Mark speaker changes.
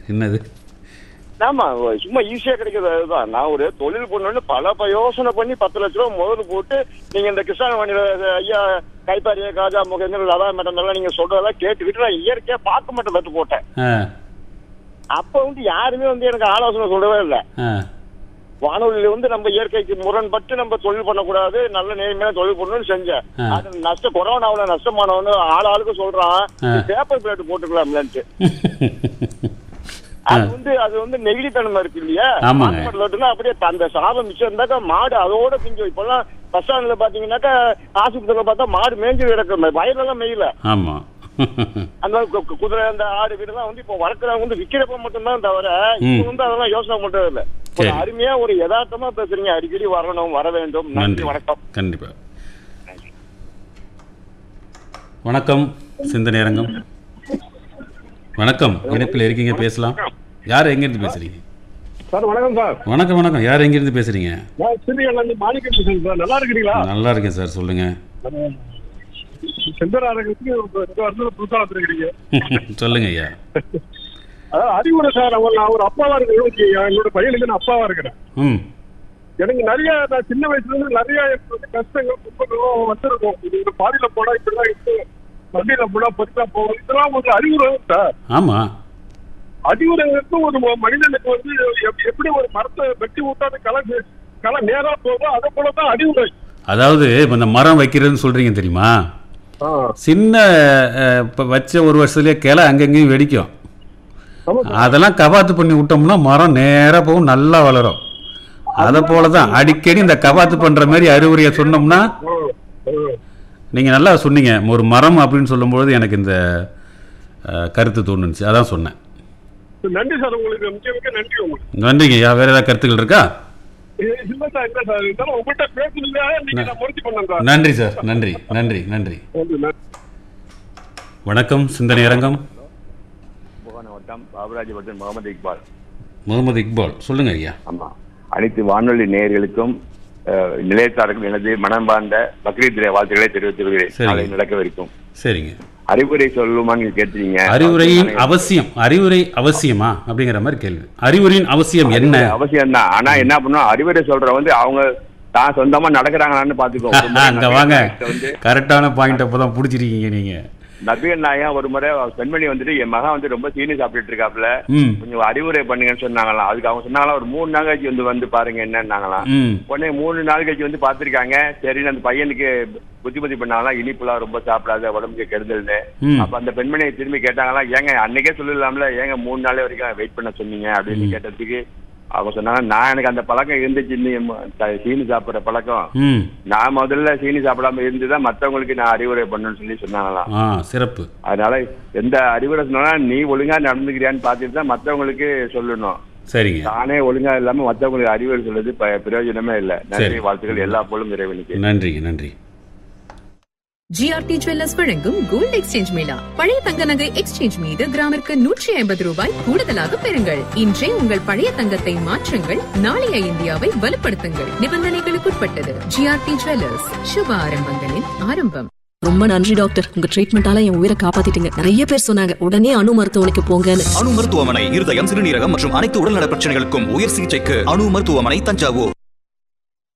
Speaker 1: என்னது
Speaker 2: ஆமா சும்மா ஈஸியா கிடைக்கிறது அதுதான் நான் ஒரு தொழில் பண்ணணும்னு பல ப- யோசனை பண்ணி பத்து லட்ச ரூபா முதல்ல போட்டு நீங்க இந்த கிருஷ்ண வண்டியில ஐயா கைப்பாரிய காஜா முகேந்திர லதா மேடம் எல்லாம் நீங்க சொல்றதெல்லாம் கேட்டுக்கிட்டு நான் இயற்கையா பார்க்க மாட்டேன் தட்டு போட்டேன்
Speaker 1: ஆ
Speaker 2: அப்ப வந்து யாருமே வந்து எனக்கு ஆலோசனை சொல்லவே இல்லை
Speaker 1: ஆ
Speaker 2: வானொலியில வந்து நம்ம இயற்கைக்கு முரண்பட்டு நம்ம தொழில் பண்ணக்கூடாது நல்ல நேர்மையான தொழில் பண்ணணும்னு செஞ்சேன்
Speaker 1: ஆ.
Speaker 2: அது நஷ்டம் கொரோனாவுல நஷ்டமானவன்னு ஆள் ஆளுக்கு சொல்றான்
Speaker 1: ஆ.
Speaker 2: பேப்பர் பிளேட் போட்டுக்கலாம்லன்ட்டு அது வந்து அது வந்து நெகிழித்தனமா இருக்கு இல்லையா
Speaker 1: ஆமாங்க.
Speaker 2: பேப்பர் பிளேட்னா அப்படியே அந்த சாபம் மிச்சம் இருந்தாக்கா மாடு அதோட பிஞ்சு இப்பெல்லாம் பஸ் ஸ்டாண்ட்ல பாத்தீங்கன்னாக்கா ஆஸ்பத்திரியில பார்த்தா மாடு மேய்ஞ்சு கிடக்கு வயலெல்லாம் மேயல
Speaker 1: ஆமாம்
Speaker 2: அந்த கு- கு- குதிரை அந்த ஆடு வீடுலாம் வந்து இப்போ வளர்க்குறவங்க வந்து விக்கிறப்ப மட்டும்தான் தவிர இப்போ வந்து அதெல்லாம் யோசனை பண்றது இல்ல ஒரு
Speaker 1: சரி.
Speaker 2: அருமையா ஒரு யதார்த்தமா பேசுறீங்க அடிக்கடி வரணும் வர வேண்டும் நன்றி
Speaker 1: நன்றி
Speaker 2: வணக்கம்
Speaker 1: கண்டிப்பாக வணக்கம் சிந்தனை அரங்கம் வணக்கம் இணைப்பில் இருக்கீங்க பேசலாம் யார் எங்கேருந்து பேசுறீங்க
Speaker 3: சார் வணக்கம் சார்
Speaker 1: வணக்கம் வணக்கம் யார் எங்கேருந்து பேசுறீங்க
Speaker 3: நான் சிறுகல்ல மாணிக்கம் பேசுறேன் சார் நல்லா இருக்கிறீங்களா
Speaker 1: நல்லா இருக்கேன் சார் சொல்லுங்க
Speaker 3: செந்தராரங்களுக்கு ரெண்டு வருஷம் புதுசா வந்துருக்கிறீங்க
Speaker 1: சொல்லுங்க ஐயா
Speaker 3: அதாவது அறிவுரை சார் அவங்க நான் ஒரு அப்பாவா இருக்கிறேன் என்னோட பையனுக்கு நான் அப்பாவா இருக்கிறேன்
Speaker 1: ம்
Speaker 3: எனக்கு நிறைய நான் சின்ன வயசுல இருந்து நிறைய எனக்கு வந்து கஷ்டங்கள் துன்பங்களும் வந்திருக்கும் இது இந்த பாதியில போனா இப்படிதான் இருக்கும் வண்டியில போனா பொறுத்தா போகும் இதெல்லாம் ஒரு அறிவுரை சார்
Speaker 1: ஆமாம்
Speaker 3: அறிவுரைங்கிறது ஒரு ம- மனிதனுக்கு வந்து எப்- எப்படி ஒரு மரத்தை வெட்டி விட்டா அது களை களை நேரா போகும் அதை போலதான் அறிவுரை
Speaker 1: அதாவது இப்போ இந்த மரம் வைக்கிறதுன்னு சொல்கிறீங்க தெரியுமா
Speaker 3: ஆ,
Speaker 1: சின்ன இப்போ வச்ச ஒரு வருஷத்துலேயே கிளை அங்கங்கேயும் வெடிக்கும்
Speaker 3: ஆமா
Speaker 1: அதெல்லாம் கபாத்து பண்ணி விட்டோம்னா மரம் நேராக போகும் நல்லா வளரும் அதை போல தான் அடிக்கடி இந்த கபாத்து பண்ணுற மாதிரி அறிவுரையை சொன்னோம்னா
Speaker 3: ஆ, ஆ.
Speaker 1: நீங்கள் நல்லா சொன்னீங்க ஒரு மரம் அப்படின்னு சொல்லும்பொழுது எனக்கு இந்த அஹ், கருத்து தோணுச்சு அதான் சொன்னேன்
Speaker 3: நன்றி சார் உங்களுக்கு மிக மிக நன்றி உங்களுக்கு
Speaker 1: நன்றிங்க ஐயா வேறு ஏதாவது கருத்துக்கள் இருக்கா
Speaker 3: இல்ல சார் இல்ல சார் இருந்தாலும் உங்கள்கிட்ட பேசணுங்க நீங்க நான் முயற்சி பண்ணேன் சார்
Speaker 1: நன்றி சார் நன்றி நன்றி நன்றி
Speaker 3: நன்றி நன்றி
Speaker 1: வணக்கம் சிந்தனை அரங்கம்
Speaker 4: வட்டம் பாபராஜபட்டன் முகமது இக்பால்
Speaker 1: முகமது இக்பால் சொல்லுங்க ஐயா
Speaker 4: ஆமா அனைத்து வானொலி நேயர்களுக்கும் அஹ், நிலையத்தாருக்கும் எனது மனம்பார்ந்த பக்ரீத் தின வாழ்த்துக்களை தெரிவித்துக் கொள்கிறேன்
Speaker 1: சரிங்க.
Speaker 4: நாளை நடக்கவிருக்கும்
Speaker 1: சரிங்க
Speaker 4: அறிவுரை சொல்லுமான்னு நீங்க கேட்டீங்க
Speaker 1: அறிவுரையின் அவசியம் அறிவுரை அவசியமா அப்படிங்கிற மாதிரி கேள்வி அறிவுரையின் அவசியம் என்ன
Speaker 4: அவசியம் தான் ஆனா என்ன பண்ணுவோம் அறிவுரை சொல்ற வந்து அவங்க தான் சொந்தமா நடக்கிறாங்களான்னு பாத்துக்கோ ஒரு முறை
Speaker 1: அங்க வாங்க
Speaker 4: நபிகள் வந்து
Speaker 1: கரெக்டான பாயிண்ட் அப்பதான் பிடிச்சிருக்கீங்க நீங்க
Speaker 4: நபிகள் நாயகம் ஒரு முறை பெண்மணி வந்துட்டு என் மகன் வந்து ரொம்ப சீனி சாப்பிட்டுட்டு இருக்காப்ல
Speaker 1: ம்
Speaker 4: கொஞ்சம் அறிவுரை பண்ணுங்கன்னு சொன்னாங்களாம் அதுக்கு அவங்க சொன்னாங்களாம் ஒரு மூணு நாள் கழிச்சு வந்து வந்து பாருங்க என்னன்னாங்களாம்
Speaker 1: ம்
Speaker 4: உடனே மூணு நாள் கழிச்சு வந்து பார்த்திருக்காங்க சரின்னு அந்த பையனுக்கு புத்திமதி பண்ணாங்களாம் இனிப்புலாம் ரொம்ப சாப்பிடாத உடம்புக்கு கெடுதல்னு
Speaker 1: ம்
Speaker 4: அப்ப அந்த பெண்மணியை திரும்பி கேட்டாங்களாம் ஏங்க அன்னைக்கே சொல்லலாம்ல ஏங்க மூணு நாள் வரைக்கும் வெயிட் பண்ண சொன்னீங்க அப்படின்னு கேட்டதுக்கு அவங்க சொன்னாங்க நான் எனக்கு அந்த பழக்கம் இருந்துச்சு நீ ம- த- சீனி சாப்பிடுற பழக்கம்
Speaker 1: ம்
Speaker 4: நான் முதல்ல சீனி சாப்பிடாம இருந்துதான் மத்தவங்களுக்கு நான் அறிவுரை பண்ணணும்னு சொல்லி சொன்னாங்களாம்
Speaker 1: ஆ சிறப்பு
Speaker 4: அதனால எந்த அறிவுரை சொன்னாலும் நீ ஒழுங்கா நடந்துக்கிறியான்னு பார்த்துட்டு தான் மத்தவங்களுக்கு சொல்லணும்
Speaker 1: சரிங்க
Speaker 4: தானே ஒழுங்கா இல்லாம மத்தவங்களுக்கு அறிவுரை சொல்றது ப- பிரயோஜனமே இல்ல நன்றி
Speaker 1: சரி.
Speaker 4: வாழ்த்துக்கள் எல்லா போலும் இறைவனுக்கு
Speaker 1: நன்றிங்க நன்றி
Speaker 5: ஜிஆர்டி ஜுவல்லர்ஸ் வழங்கும் கோல்ட் எக்ஸ்சேஞ்ச் மேளா பழைய தங்க நகை எக்ஸ்சேஞ்ச் மீது கிராமிற்கு நூற்றி ஐம்பது ரூபாய் கூடுதலாக பெறுங்கள் இன்றே உங்கள் பழைய தங்கத்தை மாற்றுங்கள் நாளைய இந்தியாவை வலுப்படுத்துங்கள் நிபந்தனைகளுக்குட்பட்டது ஜிஆர்டி ஜுவல்லர்ஸ் சுப ஆரம்பங்களின் ஆரம்பம்
Speaker 6: ரொம்ப நன்றி டாக்டர் உங்க ட்ரீட்மெண்டால என் உயிரை காப்பாத்திட்டீங்க நிறைய பேர் சொன்னாங்க உடனே அணு மருத்துவமனைக்கு போங்கன்னு
Speaker 7: அணு மருத்துவமனை இருதயம் சிறுநீரகம் மற்றும் அனைத்து உடல்நல பிரச்சனைகளுக்கும் உயர் சிகிச்சைக்கு அணு மருத்துவமனை தஞ்சாவூர்